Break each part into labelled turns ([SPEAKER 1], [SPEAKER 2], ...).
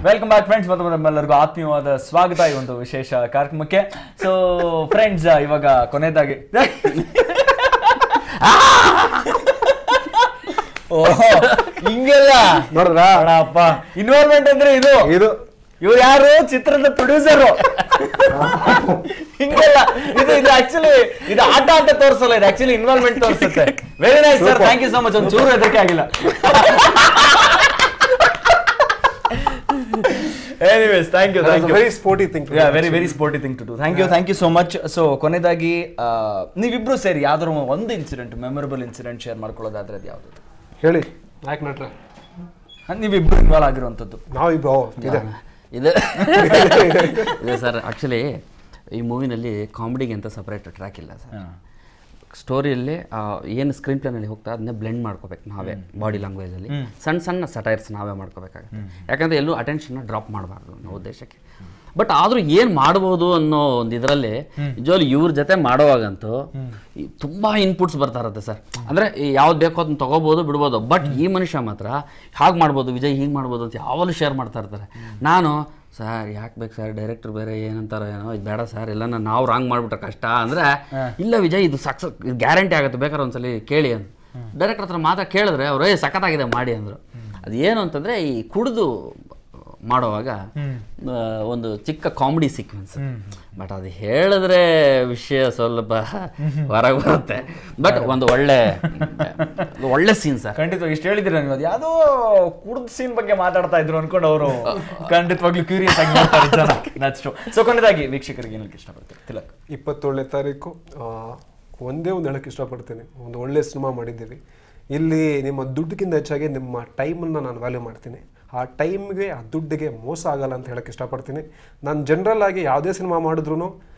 [SPEAKER 1] welcome back friends ಮತ್ತು ನಮ್ಮೆಲ್ಲರಿಗೂ ಆತ್ಮೀಯವಾದ ಸ್ವಾಗತ ಈ ಒಂದು ವಿಶೇಷ ಕಾರ್ಯಕ್ರಮಕ್ಕೆ ಸೊ ಫ್ರೆಂಡ್ಸ್ ಇವಾಗ ಕೊನೆಯದಾಗಿ ಓಹೋ ಹಿಂಗೆಲ್ಲ
[SPEAKER 2] ನೋಡ್ರಾ
[SPEAKER 1] ಅಪ್ಪ ಇನ್ವಾಲ್ವ್ಮೆಂಟ್ ಅಂದ್ರೆ ಇದು
[SPEAKER 2] ಇದು
[SPEAKER 1] ಇವ್ರು ಯಾರು ಚಿತ್ರದ ಪ್ರೊಡ್ಯೂಸರು ಹಿಂಗೆಲ್ಲ ಇದು ಇದು ಆಕ್ಚುಲಿ ಇದು ಆಟ ಅಂತ ತೋರಿಸಲ್ಲ ಇದು ಆಕ್ಚುಲಿ ಇನ್ವಾಲ್ವ್ಮೆಂಟ್ ತೋರಿಸುತ್ತೆ very nice sir thank you so much ಒಂದು ಚೂರು ಹೆದರಿಕೆ ಆಗಿಲ್ಲ anyways thank you thank you
[SPEAKER 2] very sporty thing
[SPEAKER 1] very very sporty thing to do thank you thank you so much so ಕೊನೆಯದಾಗಿ ಆ, ನೀವಿಬ್ರು ಸೇರಿ ಯಾವ್ದಾದ್ರು ಒಂದು ಇನ್ಸಿಡೆಂಟ್ ಮೆಮೊರಬಲ್ ಇನ್ಸಿಡೆಂಟ್ ಶೇರ್ ಮಾಡ್ಕೊಳ್ಳೋದಾದ್ರೆ ಅದು ಯಾವುದು
[SPEAKER 2] ಹೇಳಿ ಯಾಕೆ ನಟ್ರೆ
[SPEAKER 1] ನೀವಿಬ್ರು ಇನ್ವಾಲ್ವ್ ಆಗಿರುವಂಥದ್ದು
[SPEAKER 2] ನಾವಿಬ್ರು ಓ, ಇದೆ
[SPEAKER 3] ಇದು ಇದೆ ಸರ್ ಆ್ಯಕ್ಚುಲಿ ಈ ಮೂವಿನಲ್ಲಿ ಕಾಮಿಡಿಗೆ ಅಂತ ಸಪ್ರೇಟ್ ಟ್ರ್ಯಾಕ್ ಇಲ್ಲ ಸರ್ ಸ್ಟೋರಿಯಲ್ಲಿ ಏನು ಸ್ಕ್ರೀನ್ ಪ್ಲೇನಲ್ಲಿ ಹೋಗ್ತಾ ಅದನ್ನೇ ಬ್ಲೆಂಡ್ ಮಾಡ್ಕೋಬೇಕು ನಾವೇ ಬಾಡಿ ಲ್ಯಾಂಗ್ವೇಜಲ್ಲಿ ಸಣ್ಣ ಸಣ್ಣ ಸಟೈರ್ಸ್ ನಾವೇ ಮಾಡ್ಕೋಬೇಕಾಗುತ್ತೆ ಯಾಕಂದರೆ ಎಲ್ಲೂ ಅಟೆನ್ಷನ್ನ ಡ್ರಾಪ್ ಮಾಡಬಾರ್ದು ಅನ್ನೋ ಉದ್ದೇಶಕ್ಕೆ ಬಟ್ ಆದರೂ ಏನು ಮಾಡ್ಬೋದು ಅನ್ನೋ ಒಂದು ಇದರಲ್ಲಿ ನಿಜವಾಗ್ಲೂ ಇವ್ರ ಜೊತೆ ಮಾಡೋವಾಗಂತೂ ಈ ತುಂಬ ಇನ್ಪುಟ್ಸ್ ಬರ್ತಾ ಇರುತ್ತೆ ಸರ್ ಅಂದರೆ ಯಾವ್ದು ಬೇಕೋ ಅದನ್ನ ತೊಗೋಬೋದು ಬಿಡ್ಬೋದು ಬಟ್ ಈ ಮನುಷ್ಯ ಮಾತ್ರ ಹಾಗೆ ಮಾಡ್ಬೋದು ವಿಜಯ್ ಹೀಗೆ ಮಾಡ್ಬೋದು ಅಂತ ಯಾವಾಗಲೂ ಶೇರ್ ಮಾಡ್ತಾ ಇರ್ತಾರೆ ನಾನು ಸರ್ ಯಾಕೆ ಬೇಕು ಸರ್ ಡೈರೆಕ್ಟರ್ ಬೇರೆ ಏನಂತಾರೋ ಏನೋ ಇದು ಬೇಡ ಸರ್ ಇಲ್ಲ ನಾವು ರಾಂಗ್ ಮಾಡ್ಬಿಟ್ರೆ ಕಷ್ಟ ಅಂದರೆ ಇಲ್ಲ ವಿಜಯ್ ಇದು ಸಕ್ಸಸ್ ಇದು ಗ್ಯಾರಂಟಿ ಆಗುತ್ತೆ ಬೇಕಾದ್ರೆ ಒಂದ್ಸಲಿ ಕೇಳಿ ಅಂತ ಡೈರೆಕ್ಟರ್ ಹತ್ರ ಮಾತ್ರ ಕೇಳಿದ್ರೆ ಅವ್ರು ಏ ಸಖತ್ತಾಗಿದೆ ಮಾಡಿ ಅಂದರು ಅದು ಏನು ಅಂತಂದರೆ ಈ ಕುಡಿದು ಮಾಡೋವಾಗ ಆ, ಒಂದು ಚಿಕ್ಕ ಕಾಮಿಡಿ ಸೀಕ್ವೆನ್ಸ್ ಬಟ್ ಅದು ಹೇಳಿದ್ರೆ ವಿಷಯ ಸ್ವಲ್ಪ ಹೊರಗೆ ಬರುತ್ತೆ ಬಟ್ ಒಂದು ಒಳ್ಳೆ ಒಂದು ಒಳ್ಳೆ ಸೀನ್ ಸರ್
[SPEAKER 1] ಖಂಡಿತ ಇಷ್ಟು ಹೇಳಿದಿರ ನೀವು ಅದು ಯಾವುದೋ ಕುಡ್ದ ಸೀನ್ ಬಗ್ಗೆ ಮಾತಾಡ್ತಾ ಇದ್ರು ಅನ್ಕೊಂಡು ಅವರು ಖಂಡಿತವಾಗ್ಲೂ ಕ್ಯೂರಿಯಸ್ ಆಗಿ ಮಾಡ್ತಾರೆ ಜನ ನೆಕ್ಸ್ಟ್ ಸೊ ಕೊನೆಯದಾಗಿ ವೀಕ್ಷಕರಿಗೆ ಏನಕ್ಕೆ ಇಷ್ಟಪಡ್ತೀರಿ ತಿಲಕ್
[SPEAKER 2] ಇಪ್ಪತ್ತೇಳನೇ ತಾರೀಕು ಆ, ಒಂದೇ ಒಂದು ಹೇಳಕ್ಕೆ ಇಷ್ಟಪಡ್ತೀನಿ ಒಂದು ಒಳ್ಳೆ ಸಿನಿಮಾ ಮಾಡಿದ್ದೀವಿ ಇಲ್ಲಿ ನಿಮ್ಮ ದುಡ್ಡಿಗಿಂತ ಹೆಚ್ಚಾಗಿ ನಿಮ್ಮ ಟೈಮನ್ನು ನಾನು ವ್ಯಾಲ್ಯೂ ಮಾಡ್ತೀನಿ ಆ ಟೈಮ್ಗೆ ಆ ದುಡ್ಡಿಗೆ ಮೋಸ ಆಗಲ್ಲ ಅಂತ ಹೇಳಕ್ಕೆ ಇಷ್ಟಪಡ್ತೀನಿ ನಾನು ಜನರಲ್ ಆಗಿ ಯಾವುದೇ ಸಿನಿಮಾ ಮಾಡಿದ್ರು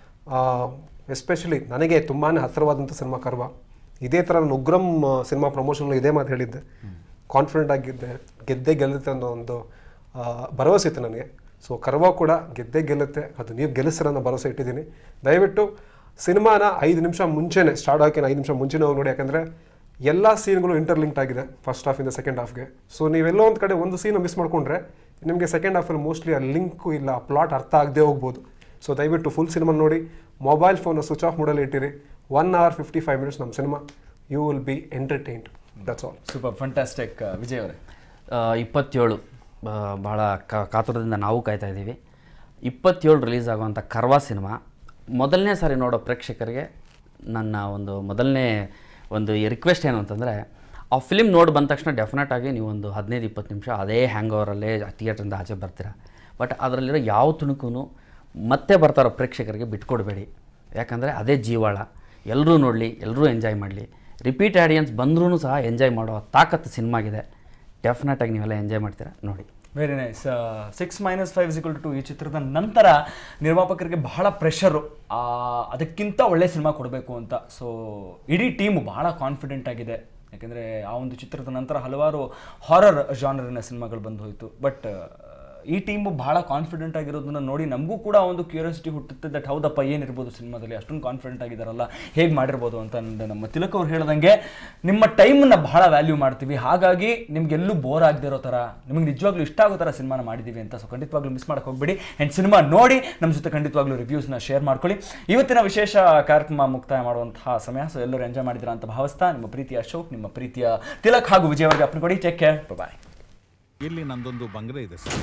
[SPEAKER 2] ಎಸ್ಪೆಷಲಿ ನನಗೆ ತುಂಬಾ ಹತ್ತಿರವಾದಂಥ ಸಿನಿಮಾ ಕರ್ವ ಇದೇ ಥರ ನಾನು ಉಗ್ರಂ ಸಿನಿಮಾ ಪ್ರಮೋಷನ್ ಇದೇ ಮಾತು ಹೇಳಿದ್ದೆ ಕಾನ್ಫಿಡೆಂಟ್ ಆಗಿದ್ದೆ ಗೆದ್ದೇ ಗೆಲ್ಲುತ್ತೆ ಅನ್ನೋ ಒಂದು ಆ, ಭರವಸೆ ಇತ್ತು ನನಗೆ ಸೊ ಕರ್ವ ಕೂಡ ಗೆದ್ದೇ ಗೆಲ್ಲುತ್ತೆ ಅದು ನೀವು ಗೆಲ್ಲಿಸ್ತೀರ ಅನ್ನೋ ಭರವಸೆ ಇಟ್ಟಿದ್ದೀನಿ ದಯವಿಟ್ಟು ಸಿನಿಮಾನ ಐದು ನಿಮಿಷ ಮುಂಚೆನೆ ಸ್ಟಾರ್ಟ್ ಹಾಕಿನ ಐದು ನಿಮಿಷ ಮುಂಚೆನೇ ಹೋಗಿ ನೋಡಿ ಯಾಕಂದರೆ ಎಲ್ಲ ಸೀನ್ಗಳು ಇಂಟರ್ಲಿಂಕ್ಟ್ ಆಗಿದೆ ಫಸ್ಟ್ ಹಾಫಿಂದ ಸೆಕೆಂಡ್ ಹಾಫ್ಗೆ ಸೊ ನೀವೆಲ್ಲೋ ಒಂದು ಕಡೆ ಒಂದು ಸೀನ್ ಮಿಸ್ ಮಾಡ್ಕೊಂಡ್ರೆ ನಿಮಗೆ ಸೆಕೆಂಡ್ ಹಾಫಲ್ಲಿ ಮೋಸ್ಟ್ಲಿ ಆ ಲಿಂಕು ಇಲ್ಲ ಆ ಪ್ಲಾಟ್ ಅರ್ಥ ಆಗದೆ ಹೋಗ್ಬೋದು ಸೊ ದಯವಿಟ್ಟು ಫುಲ್ ಸಿನಿಮಾ ನೋಡಿ ಮೊಬೈಲ್ ಫೋನ್ ಸ್ವಿಚ್ ಆಫ್ ಮಾಡಲ್ಲಿ ಇಟ್ಟಿರಿ one hour fifty five minutes ನಮ್ಮ cinema you will be entertained that's all
[SPEAKER 1] super fantastic Vijay ಅವರೇ
[SPEAKER 3] ಆ, ಇಪ್ಪತ್ತೇಳು ಆ, ಭಾಳ ಕಾ- ಕಾತುರದಿಂದ ನಾವು ಕಾಯ್ತಾ ಇದ್ದೀವಿ ಇಪ್ಪತ್ತೇಳು ರಿಲೀಸ್ ಆಗುವಂಥ ಕರ್ವಾ ಸಿನಿಮಾ ಮೊದಲನೇ ಸಾರಿ ನೋಡೋ ಪ್ರೇಕ್ಷಕರಿಗೆ ನನ್ನ ಒಂದು ಮೊದಲನೇ ಒಂದು ರಿಕ್ವೆಸ್ಟ್ ಏನು ಅಂತಂದರೆ ಆ ಫಿಲಿಮ್ ನೋಡಿ ಬಂದ ತಕ್ಷಣ ಡೆಫಿನೆಟ್ ಆಗಿ ನೀವು ಒಂದು ಹದಿನೈದು ಇಪ್ಪತ್ತು ನಿಮಿಷ ಅದೇ ಹ್ಯಾಂಗ್ ಓವರಲ್ಲೇ ಥಿಯೇಟ್ರಿಂದ ಆಚೆ ಬರ್ತೀರಾ ಬಟ್ ಅದರಲ್ಲಿರೋ ಯಾವ ತುಣುಕು ಮತ್ತೆ ಬರ್ತಾರೋ ಪ್ರೇಕ್ಷಕರಿಗೆ ಬಿಟ್ಕೊಡ್ಬೇಡಿ ಯಾಕಂದರೆ ಅದೇ ಜೀವಾಳ ಎಲ್ಲರೂ ನೋಡಲಿ ಎಲ್ಲರೂ ಎಂಜಾಯ್ ಮಾಡಲಿ ರಿಪೀಟ್ ಆಡಿಯನ್ಸ್ ಬಂದ್ರೂ ಸಹ ಎಂಜಾಯ್ ಮಾಡೋ ತಾಕತ್ತು ಸಿನಿಮಾಗಿದೆ ಡೆಫಿನೆಟಾಗಿ ನೀವೆಲ್ಲ ಎಂಜಾಯ್ ಮಾಡ್ತೀರಾ ನೋಡಿ
[SPEAKER 1] very nice six minus five equal to ಈ ಚಿತ್ರದ ನಂತರ ನಿರ್ಮಾಪಕರಿಗೆ ಬಹಳ ಪ್ರೆಷರು ಅದಕ್ಕಿಂತ ಒಳ್ಳೆ ಸಿನಿಮಾ ಕೊಡಬೇಕು ಅಂತ ಸೊ ಇಡೀ ಟೀಮು ಬಹಳ ಕಾನ್ಫಿಡೆಂಟ್ ಆಗಿದೆ ಯಾಕೆಂದರೆ ಆ ಒಂದು ಚಿತ್ರದ ನಂತರ ಹಲವಾರು ಹಾರರ್ ಜಾನರಿನ ಸಿನಿಮಾಗಳು ಬಂದು ಹೋಯಿತು ಬಟ್ ಈ ಟೀಮು ಬಹಳ ಕಾನ್ಫಿಡೆಂಟ್ ಆಗಿರೋದನ್ನ ನೋಡಿ ನಮಗೂ ಕೂಡ ಒಂದು ಕ್ಯೂರಿಯಾಸಿಟಿ ಹುಟ್ಟುತ್ತೆ ದಟ್ ಹೌದಪ್ಪ ಏನಿರ್ಬೋದು ಸಿನಿಮಾದಲ್ಲಿ ಅಷ್ಟೊಂದು ಕಾನ್ಫಿಡೆಂಟ್ ಆಗಿದಾರಲ್ಲ ಹೇಗೆ ಮಾಡಿರ್ಬೋದು ಅಂತ ಅಂದ್ ನಮ್ಮ ತಿಲಕ್ ಅವ್ರು ಹೇಳ್ದಂಗೆ ನಿಮ್ಮ ಟೈಮನ್ನ ಬಹಳ ವ್ಯಾಲ್ಯೂ ಮಾಡ್ತೀವಿ ಹಾಗಾಗಿ ನಿಮ್ಗೆಲ್ಲೂ ಬೋರ್ ಆಗದೆ ಇರೋ ಥರ ನಿಮಗೆ ನಿಜವಾಗ್ಲೂ ಇಷ್ಟ ಆಗೋ ಥರ ಸಿನಿಮಾನ ಮಾಡಿದ್ದೀವಿ ಅಂತ ಸೊ ಖಂಡಿತವಾಗ್ಲೂ ಮಿಸ್ ಮಾಡಕ್ಕೆ ಹೋಗ್ಬೇಡಿ ಆ್ಯಂಡ್ ಸಿನಿಮಾ ನೋಡಿ ನಮ್ಮ ಜೊತೆ ಖಂಡಿತವಾಗ್ಲೂ ರಿವ್ಯೂಸ್ನ ಶೇರ್ ಮಾಡ್ಕೊಳ್ಳಿ ಇವತ್ತಿನ ವಿಶೇಷ ಕಾರ್ಯಕ್ರಮ ಮುಕ್ತಾಯ ಮಾಡುವಂತಹ ಸಮಯ ಸೊ ಎಲ್ಲರೂ ಎಂಜಾಯ್ ಮಾಡಿದ್ದೀರಾ ಅಂತ ಭಾವಿಸ್ತಾ ನಿಮ್ಮ ಪ್ರೀತಿಯ ಅಶೋಕ್ ನಿಮ್ಮ ಪ್ರೀತಿಯ ತಿಲಕ್ ಹಾಗೂ ವಿಜಯ್ ಅವರಿಗೆ ಅಪ್ಪ ಕೊಡಿ ಟೇಕ್ ಕೇರ್ ಬಾಯ್
[SPEAKER 4] ಇಲ್ಲಿ ನಂದೊಂದು ಬಂಗಲೆ ಇದೆ ಸರ್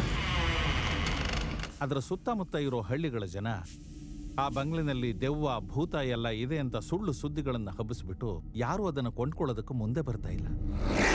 [SPEAKER 4] ಅದರ ಸುತ್ತಮುತ್ತ ಇರೋ ಹಳ್ಳಿಗಳ ಜನ ಆ ಬಂಗ್ಲೆನಲ್ಲಿ ದೆವ್ವ ಭೂತ ಎಲ್ಲ ಇದೆ ಅಂತ ಸುಳ್ಳು ಸುದ್ದಿಗಳನ್ನು ಹಬ್ಬಿಸ್ಬಿಟ್ಟು ಯಾರೂ ಅದನ್ನು ಕೊಂಡ್ಕೊಳ್ಳೋದಕ್ಕೂ ಮುಂದೆ ಬರ್ತಾ ಇಲ್ಲ